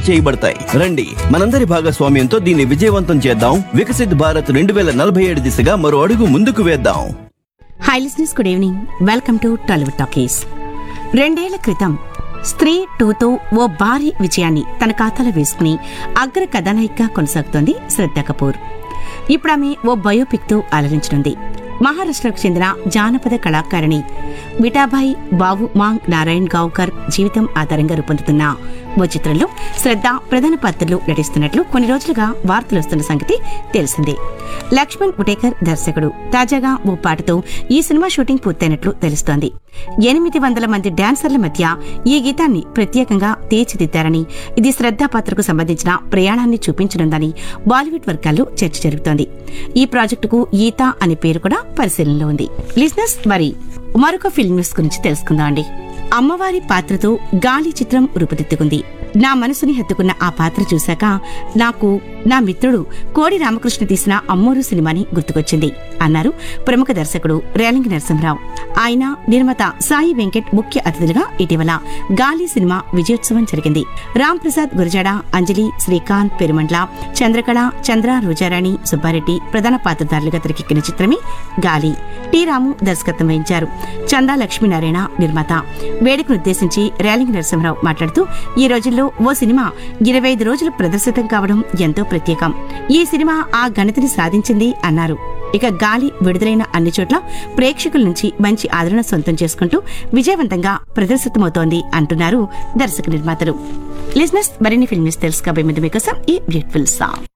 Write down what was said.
upload చేయబడతాయి రండి మనందరి భాగస్వామ్యంతో దీన్ని విజయవంతం చేద్దాం వికసిత్ భారత్ రెండు వేల నలభై ఏడు దిశగా మరో అడుగు ముందుకు వేద్దాం hi listeners good evening welcome to Tollywood talkies రెండేళ్ల క్రితం స్త్రీ టూతో ఓ భారీ విజయాన్ని తన ఖాతాలో వేసుకుని అగ్ర కథానాయికగా కొనసాగుతోంది శ్రద్ధ కపూర్ ఇప్పుడు ఆమె ఓ బయోపిక్ తో అలరించనుంది మహారాష్ట్రకు చెందిన జానపద కళాకారిణి విటాబాయి బాబు మాంగ్ నారాయణ్ గావ్కర్ జీవితం ఆధారంగా రూపొందుతున్న ఓ చిత్రంలో శ్రద్ధ ప్రధాన పాత్రలో నటిస్తున్నట్లు కొన్ని రోజులుగా వార్తలు వస్తున్న సంగతి తెలిసిందే లక్ష్మణ్ ఉటేకర్ దర్శకుడు తాజాగా ఓ పాటతో ఈ సినిమా షూటింగ్ పూర్తయినట్లు తెలుస్తోంది ఎనిమిది వందల మంది డాన్సర్ల మధ్య ఈ గీతాన్ని ప్రత్యేకంగా తీర్చిదిద్దారని ఇది శ్రద్ధా పాత్రకు సంబంధించిన ప్రయాణాన్ని చూపించనుందని బాలీవుడ్ వర్గాల్లో చర్చ జరుగుతోంది ఈ ప్రాజెక్టుకు ఈత అనే పేరు కూడా పరిశీలనలో ఉంది లిజినెస్ మరి మరొక ఫిల్మ్ న్యూస్ గురించి తెలుసుకుందాం అండి అమ్మవారి పాత్రతో గాలి చిత్రం రూపుదిద్దుకుంది నా మనసుని హత్తుకున్న ఆ పాత్ర చూశాక నాకు నా మిత్రుడు కోడి రామకృష్ణ తీసిన అమ్మోరు సినిమాని గుర్తుకొచ్చింది అన్నారు ప్రముఖ దర్శకుడు రేలంగి నరసింహరావు ఆయన నిర్మాత సాయి వెంకట్ ముఖ్య అతిథులుగా ఇటీవల గాలి సినిమా విజయోత్సవం జరిగింది రామ్ ప్రసాద్ గురజాడ అంజలి శ్రీకాంత్ పెరుమండ్ల చంద్రకళ చంద్ర రోజారాణి సుబ్బారెడ్డి ప్రధాన పాత్రధారులుగా తెరకెక్కిన చిత్రమే గాలి టి రాము దర్శకత్వం వహించారు చందా లక్ష్మీనారాయణ నిర్మాత వేడుకను ఉద్దేశించి రేలింగ్ నరసింహరావు మాట్లాడుతూ ఈ రోజుల్లో ఓ సినిమా ఇరవై ఐదు రోజులు ప్రదర్శితం కావడం ఎంతో ప్రత్యేకం ఈ సినిమా ఆ ఘనతని సాధించింది అన్నారు ఇక గాలి విడుదలైన అన్ని చోట్ల ప్రేక్షకుల నుంచి మంచి ఆదరణ సొంతం చేసుకుంటూ విజయవంతంగా ప్రదర్శితమవుతోంది అంటున్నారు దర్శక నిర్మాతలు లిజినెస్ మరిన్ని ఫిల్మ్స్ తెలుసుకోబోయే ముందు మీకోసం ఈ బ్యూటిఫుల్ సాంగ్